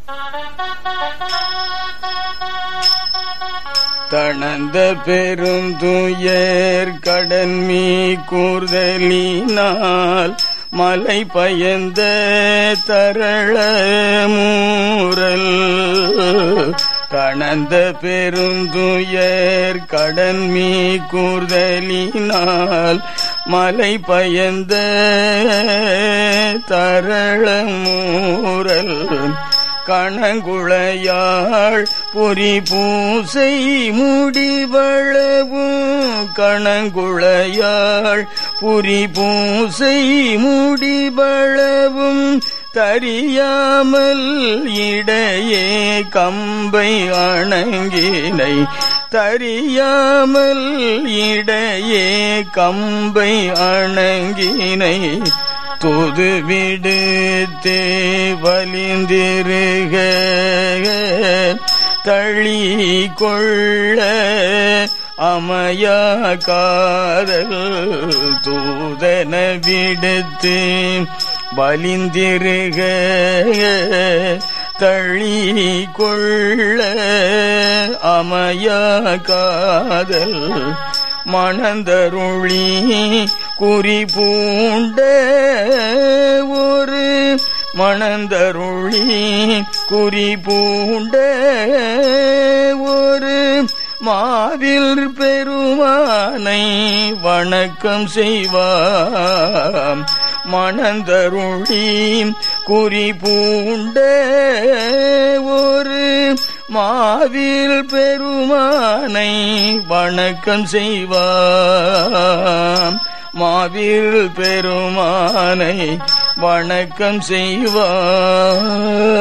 தணந்த பெருந்துயர் கடன் மீ கூர்தலினால் மலை பயந்த தரள மூரல் கணந்த பெருந்துயர் கடன் மீ கூர்தலினால் மலை பயந்த தரள மூரல் கணங்குளையாள் பொறி பூசை முடிவளவும் கணங்குளையாள் புரி பூசை முடிவளவும் தறியாமல் இடையே கம்பை அணங்கினை தறியாமல் இடையே கம்பை அணங்கினை தூது விடுத்தே வலிந்திருக தழி கொள்ள அமயா காதல் தூதன விடுத்து வலிந்திருக தழி கொள்ள அமயா காதல் மணந்தருளி குறி பூண்ட ஒரு மணந்தருளி குறி பூண்ட ஒரு மாவில் பெருமானை வணக்கம் செய்வாம் மணந்தருளி குறி பூண்ட ஒரு மாவில் பெருமானை வணக்கம் செய்வாம் மாவில் பெருமானை வணக்கம் செய்வாம்